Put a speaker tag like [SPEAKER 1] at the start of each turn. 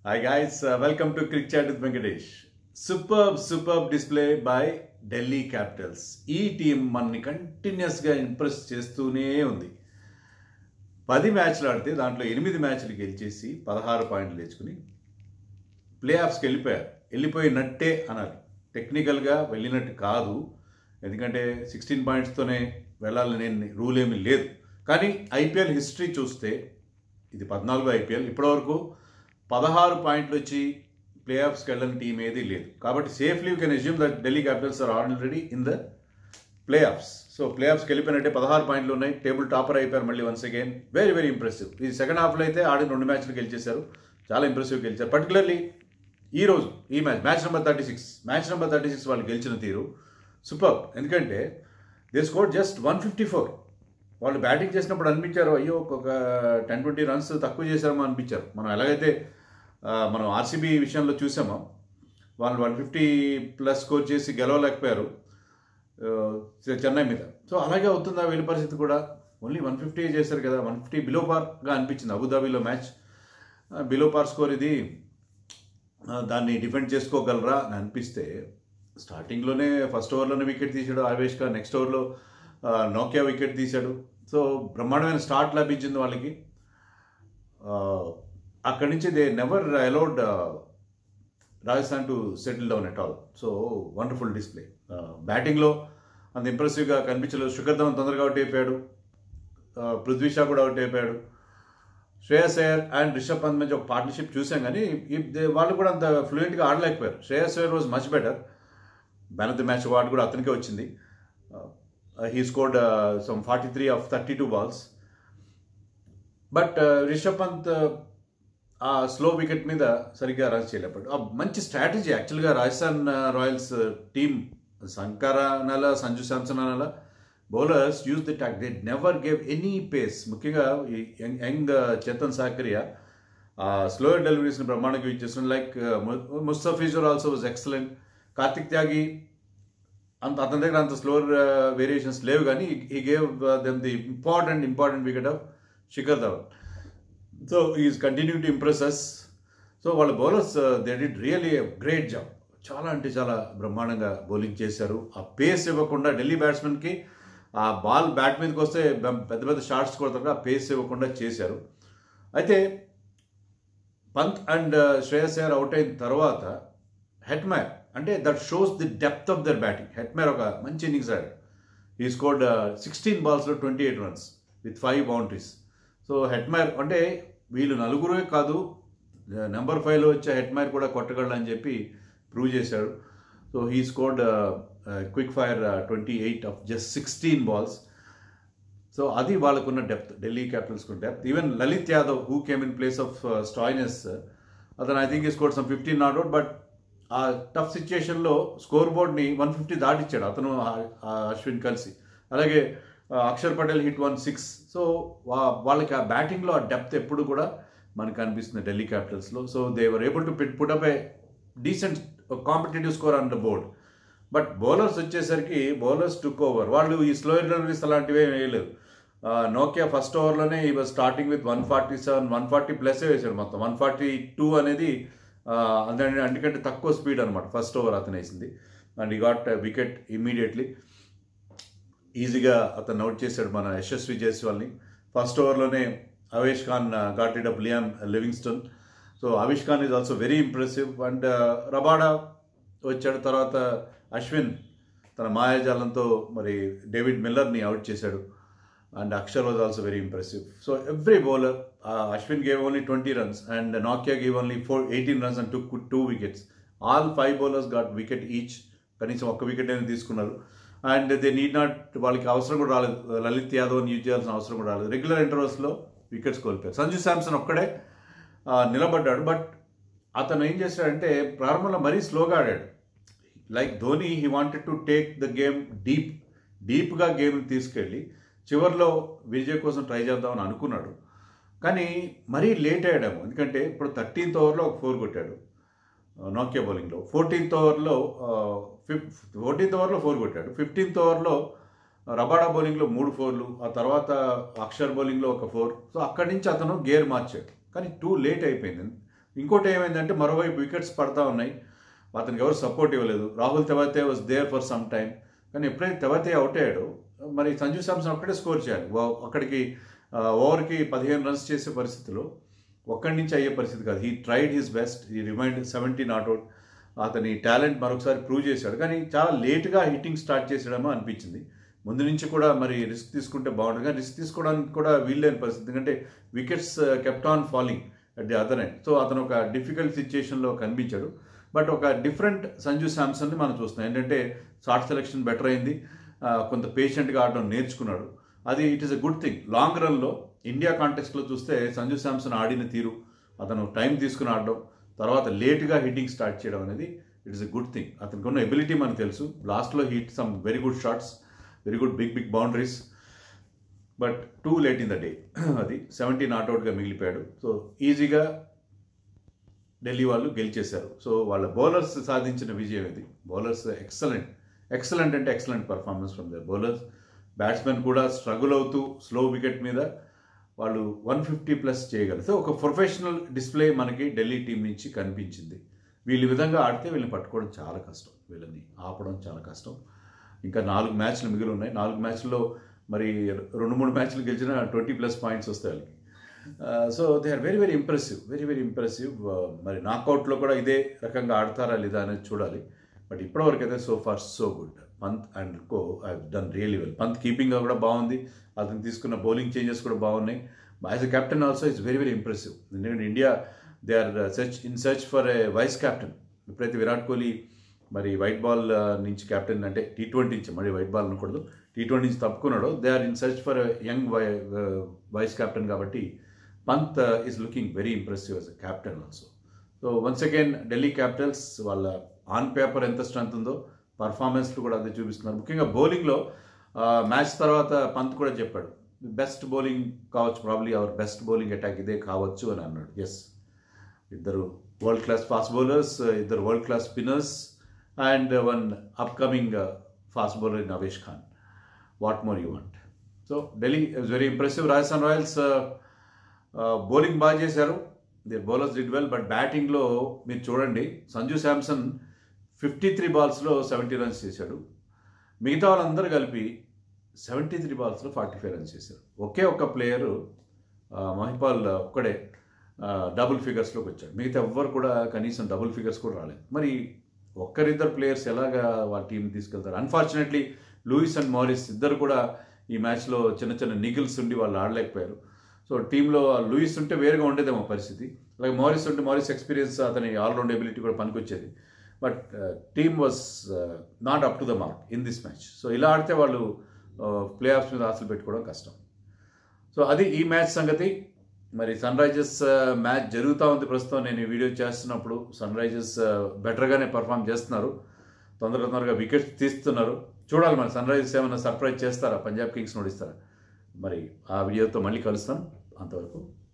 [SPEAKER 1] Hi guys, uh, welcome to Cricket Chat with Venkatesh. Superb, superb display by Delhi Capitals ఈ team మనని కంటిన్యూస్గా impress చేస్తూనే ఉంది పది మ్యాచ్లు ఆడితే దాంట్లో ఎనిమిది మ్యాచ్లు గెలిచేసి పదహారు పాయింట్లు తెచ్చుకుని ప్లే ఆఫ్స్కి వెళ్ళిపోయారు వెళ్ళిపోయినట్టే అనాలి టెక్నికల్గా వెళ్ళినట్టు కాదు ఎందుకంటే సిక్స్టీన్ పాయింట్స్తోనే వెళ్ళాలని రూల్ ఏమీ లేదు కానీ ఐపీఎల్ హిస్టరీ చూస్తే ఇది పద్నాలుగు ఐపీఎల్ ఇప్పటివరకు పదహారు పాయింట్లు వచ్చి ప్లే ఆఫ్స్కి వెళ్ళని టీం ఏది లేదు కాబట్టి సేఫ్లీ you can assume that Delhi Capitals are already in the playoffs so ప్లే ఆఫ్స్కి వెళ్ళిపోయినట్టే పదహారు పాయింట్లు ఉన్నాయి టేబుల్ టాపర్ అయిపోయారు మళ్ళీ once again very very impressive ఈ సెకండ్ హాఫ్లో అయితే ఆడిన రెండు మ్యాచ్లు గెలిచేశారు చాలా ఇంప్రెసివ్ గెలిచారు పర్టికులర్లీ ఈ రోజు ఈ match match number thirty six match number thirty six వాళ్ళు గెలిచిన తీరు సూపర్ ఎందుకంటే they score just one fifty four వాళ్ళు బ్యాటింగ్ చేసినప్పుడు అనిపించారు అయ్యో ఒక టెన్ ట్వంటీ రన్స్ తక్కువ చేశారేమో అనిపించారు మనం ఎలాగైతే ఆ, మనం ఆర్సీబీ విషయంలో చూసామో వాళ్ళు వన్ ఫిఫ్టీ ప్లస్ స్కోర్ చేసి గెలవలేకపోయారు ఆ, చెన్నై మీద సో అలాగే అవుతుందా వీళ్ళ పరిస్థితి కూడా ఓన్లీ వన్ ఫిఫ్టీ చేశారు కదా వన్ ఫిఫ్టీ బిలో పార్గా అనిపించింది అబుదాబీలో మ్యాచ్ బిలో పార్ స్కోర్ ఇది ఆ, దాన్ని డిఫెండ్ చేసుకోగలరా అని అనిపిస్తే స్టార్టింగ్లోనే ఫస్ట్ ఓవర్లోనే వికెట్ తీశాడు ఆవేష్ ఖాన్ నెక్స్ట్ ఓవర్లో ఆ, నోకియా వికెట్ తీశాడు సో బ్రహ్మాండమైన స్టార్ట్ లభించింది వాళ్ళకి ఆ, అక్కడి నుంచి they never allowed Rajasthan to settle down at all so wonderful display బ్యాటింగ్లో అంత ఇంప్రెసివ్గా కనిపించలేదు శిఖర్ ధవన్ తొందరగా అవుట్ అయిపోయాడు ఆ, పృథ్వీ షా కూడా అవుట్ అయిపోయాడు శ్రేయస్ అయ్యర్ అండ్ రిషబ్ పంత్ మధ్య ఒక పార్ట్నర్షిప్ చూసాం కానీ ఈ- దే- వాళ్ళు కూడా అంత ఫ్లూయెంట్గా ఆడలేకపోయారు Shreyas Iyer was much better man of the match award కూడా అతనికే వచ్చింది he scored some forty three of thirty two balls but Rishabh Pant a slow wicket మీద సరిగ్గా రన్స్ చేయలేపాడు ఆ మంచి స్ట్రాటజీ యాక్చువల్గా రాజస్థాన్ రాయల్స్ టీమ్ సంకర అనాలా సంజు శాంసన్ అనాలా bowlers use the track they never gave any pace ముఖ్యంగా ఈ young young Chetan Sakariya slow డెలివరీస్ని బ్రహ్మాండంగా యూజ్ చేస్తున్నాడు like Mustafizur also was excellent Kartik Tyagi అంత అతని దగ్గర అంత స్లోర్ వేరియేషన్స్ లేవు కానీ ఈ gave them the important important wicket of Shikhar Dhawan so is continue to impress us so వాళ్ళ bowlers they did really great job చాలా అంటే చాలా బ్రహ్మాండంగా బౌలింగ్ చేశారు ఆ పేస్ ఇవ్వకుండా ఢిల్లీ బ్యాట్స్మెన్కి ఆ బాల్ బ్యాట్ మీదకి వస్తే బె- పెద్ద పెద్ద షాట్స్ కొడతారు ఆ పేస్ ఇవ్వకుండా చేశారు అయితే పంత్ అండ్ శ్రేయస్ అయ్యర్ అవుట్ అయిన తర్వాత హెట్మైర్ అంటే that shows the depth of their batting Hetmyer ఒక మంచి ఇన్నింగ్స్ ఆడాడు ఈ స్కోర్డ్ సిక్స్టీన్ బాల్స్లో twenty eight runs with five boundaries so Hetmyer అంటే వీళ్ళు నలుగురే కాదు నెంబర్ ఫైవ్లో వచ్చే హెట్మైర్ కూడా కొట్టగలడని చెప్పి ప్రూవ్ చేశాడు so he scored quick fire twenty eight of just sixteen balls so అది వాళ్ళకున్న డెప్త్ ఢిల్లీ క్యాపిటల్స్కు depth even Lalit Yadav who came in place of Stoinis అతను I think he scored some fifteen not out but a tough సిచ్యుయేషన్లో score బోర్డ్ని one fifty దాటిచ్చాడు అతను ఆ- ఆ అశ్విన్ కలిసి అలాగే ఆ, Axar Patel hit one six so వా- వాళ్ళకి ఆ బ్యాటింగ్లో ఆ డెప్త్ ఎప్పుడు కూడా మనకు అనిపిస్తుంది ఢిల్లీ క్యాపిటల్స్లో so they were able to put put up a decent competitive score on the board but bowlers వచ్చేసరికి బౌలర్స్ టుక్ ఓవర్ వాళ్ళు ఈ స్లో డెలివరీస్ అలాంటివి ఏం వేయలేదు నోకియా ఫస్ట్ ఓవర్లోనే he was starting with one forty seven one forty plus వేసాడు మొత్తం one forty two అనేది ఆ, అంతే- అందుకంటే తక్కువ స్పీడ్ అనమాట ఫస్ట్ ఓవర్ అతను వేసింది అండ్ ఈ గాట్ వికెట్ ఇమ్మీడియట్లీ ఈజీగా అతను అవుట్ చేశాడు మన యశస్వి జైస్వాల్ని ఫస్ట్ ఓవర్లోనే Avesh Khan got it up Liam Livingstone so Avesh Khan is also very impressive and Rabada వచ్చాడు తర్వాత అశ్విన్ తన మాయాజాలంతో మరి డేవిడ్ మిల్లర్ని అవుట్ చేశాడు and Axar was also very impressive so every bowler Ashwin gave only twenty runs and నాకియా gave only four eighteen runs and took two wickets all five bowlers got wicket each కనీసం ఒక్క వికెట్ అయినా తీసుకున్నారు and they need not వాళ్ళకి అవసరం కూడా రాలేదు Lalit Yadav use చేయాల్సిన అవసరం కూడా రాలేదు రెగ్యులర్ ఇంటర్వల్స్లో వికెట్స్ కోల్పోయారు సంజు శాంసన్ ఒక్కడే ఆ, నిలబడ్డాడు బట్ అతను ఏం చేశాడంటే ప్రారంభంలో మరీ స్లోగా ఆడాడు like Dhoni he wanted to take the game deep డీప్గా గేమ్ తీసుకెళ్ళి చివరిలో విజయ్ కోసం ట్రై చేద్దామని అనుకున్నాడు కానీ మరీ లేట్ అయ్యాడేమో ఎందుకంటే ఇప్పుడు థర్టీన్త్ ఓవర్లో ఒక ఫోర్ కొట్టాడు నోకియా బౌలింగ్లో ఫోర్టీన్త్ ఓవర్లో ఫిఫ్ ఫోర్టీన్త్ ఓవర్లో ఫోర్ కొట్టాడు ఫిఫ్టీన్త్ ఓవర్లో రబాడా బౌలింగ్లో మూడు ఫోర్లు ఆ తర్వాత అక్షర్ బౌలింగ్లో ఒక ఫోర్ సో అక్కడి నుంచి అతను గేర్ మార్చాడు కానీ టూ లేట్ అయిపోయింది ఇంకోటి ఏమైందంటే మరోవైపు వికెట్స్ పడతా ఉన్నాయి అతనికి ఎవరు సపోర్ట్ ఇవ్వలేదు Rahul Tewatia was there for some time కానీ ఎప్పుడైతే తెవాతే అవుట్ అయ్యాడో మరి సంజు శాంసన్ ఒక్కడే స్కోర్ చేయాలి వా- అక్కడికి ఆ, ఓవర్కి పదిహేను రన్స్ చేసే పరిస్థితిలో ఒక్కడి నుంచి అయ్యే పరిస్థితి కాదు he tried his best he remained seventy not out అతని టాలెంట్ మరొకసారి ప్రూవ్ చేశాడు కానీ చాలా లేట్గా హిట్టింగ్ స్టార్ట్ చేసేయడమో అనిపించింది ముందు నుంచి కూడా మరి రిస్క్ తీసుకుంటే బాగుంటుంది కానీ రిస్క్ తీసుకోవడానికి కూడా వీల్లేని పరిస్థితి ఎందుకంటే wickets kept on falling at the other end so అతను ఒక డిఫికల్ట్ సిచ్యుయేషన్లో కనిపించాడు బట్ ఒక డిఫరెంట్ సంజు శాంసన్ని మనం చూస్తున్నాం ఏంటంటే షార్ట్ సెలెక్షన్ బెటర్ అయింది ఆ, కొంత పేషెంట్గా ఆడడం నేర్చుకున్నాడు అది it is a good thing long రన్లో ఇండియా కాంటెక్స్లో చూస్తే సంజు శాంసన్ ఆడిన తీరు అతను టైం తీసుకుని ఆడడం తర్వాత లేట్గా హిట్టింగ్ స్టార్ట్ చేయడం అనేది it is a good thing అతనికి ఉన్న ఎబిలిటీ మనకు తెలుసు లాస్ట్లో hit some very good shots very good big big boundaries but too late in the day అది సెవెంటీ నాట్అవుట్గా మిగిలిపోయాడు సో ఈజీగా ఢిల్లీ వాళ్ళు గెలిచేశారు సో వాళ్ళ బౌలర్స్ సాధించిన విజయం ఇది బౌలర్స్ ఎక్సలెంట్ ఎక్సలెంట్ అంటే excellent performance from the bowlers batsmen కూడా స్ట్రగుల్ అవుతూ స్లో వికెట్ మీద వాళ్ళు వన్ ఫిఫ్టీ ప్లస్ చేయగలరు సో ఒక ప్రొఫెషనల్ డిస్ప్లే మనకి ఢిల్లీ టీం నుంచి కనిపించింది వీళ్ళు ఈ విధంగా ఆడితే వీళ్ళని పట్టుకోవడం చాలా కష్టం వీళ్ళని ఆపడం చాలా కష్టం ఇంకా నాలుగు మ్యాచ్లు మిగిలి ఉన్నాయి నాలుగు మ్యాచ్ల్లో మరి రెండు మూడు మ్యాచ్లు గెలిచిన ట్వంటీ ప్లస్ పాయింట్స్ వస్తాయి వాళ్ళకి so they are very very impressive very very impressive మరి నాకౌట్లో కూడా ఇదే రకంగా ఆడతారా లేదా అనేది చూడాలి బట్ ఇప్పటివరకు అయితే so far so good Pant and co I done really well Pant keeping కూడా బాగుంది అతను తీసుకున్న బౌలింగ్ చేంజెస్ కూడా బాగున్నాయి as a captain also it's very very impressive ఎందుకంటే India they are search in search for a vice captain ఎప్పుడైతే విరాట్ కోహ్లీ మరి white ball నుంచి కెప్టెన్ అంటే టీ ట్వంటీ నుంచి మరి వైట్ బాల్ అనకూడదు టీ ట్వంటీ నుంచి తప్పుకున్నాడో they are in search for young vice captain కాబట్టి Pant is looking very impressive as a captain also so once again Delhi Capitals వాళ్ళ ఆన్ పేపర్ ఎంత స్ట్రెంత్ ఉందో పర్ఫార్మెన్స్లు కూడా అదే చూపిస్తున్నారు ముఖ్యంగా బౌలింగ్లో మ్యాచ్ తర్వాత పంత్ కూడా చెప్పాడు బెస్ట్ బౌలింగ్ కావచ్చు probably our best bowling attack ఇదే కావచ్చు అని అన్నాడు ఎస్ ఇద్దరు వరల్డ్ క్లాస్ ఫాస్ట్ బౌలర్స్ ఇద్దరు world class spinners and one upcoming fast bowler in Avesh Khan what more you want so Delhi is very impressive Rajasthan Royals bowling బాగా చేశారు the bowlers did well but బ్యాటింగ్లో మీరు చూడండి సంజు శాంసన్ ఫిఫ్టీ త్రీ బాల్స్లో seventy runs చేశాడు మిగతా వాళ్ళందరూ కలిపి seventy three బాల్స్లో forty five runs చేశారు ఒకే ఒక్క ప్లేయరు మహిపాల్ ఒక్కడే డబుల్ ఫిగర్స్లోకి వచ్చాడు మిగతా ఎవ్వరు కూడా కనీసం డబుల్ ఫిగర్స్ కూడా రాలేదు మరి ఒక్కరిద్దరు ప్లేయర్స్ ఎలాగా వాళ్ళ టీం తీసుకెళ్తారు అన్ఫార్చునేట్లీ లూయిస్ అండ్ మారిస్ ఇద్దరు కూడా ఈ మ్యాచ్లో చిన్న చిన్న నిగిల్స్ ఉండి వాళ్ళు ఆడలేకపోయారు సో టీంలో లూయిస్ ఉంటే వేరుగా ఉండేదేమో పరిస్థితి అలాగే మారిస్ ఉంటే మారిస్ ఎక్స్పీరియన్స్ అతని ఆల్రౌండ్ ఎబిలిటీ కూడా పనికొచ్చేది but team was not up to the mark in this match so ఇలా ఆడితే వాళ్ళు ప్లే ఆఫ్స్ మీద ఆశలు పెట్టుకోవడం కష్టం సో అది ఈ మ్యాచ్ సంగతి మరి సన్ రైజర్స్ మ్యాచ్ జరుగుతూ ఉంది ప్రస్తుతం నేను ఈ వీడియో చేస్తున్నప్పుడు సన్ రైజర్స్ బెటర్గానే పర్ఫామ్ చేస్తున్నారు తొందరగా తొందరగా వికెట్స్ తీస్తున్నారు చూడాలి మరి సన్ రైజర్స్ ఏమైనా సర్ప్రైజ్ చేస్తారా పంజాబ్ కింగ్స్ ఓడిస్తారా మరి ఆ వీడియోతో మళ్ళీ కలుస్తాను అంతవరకు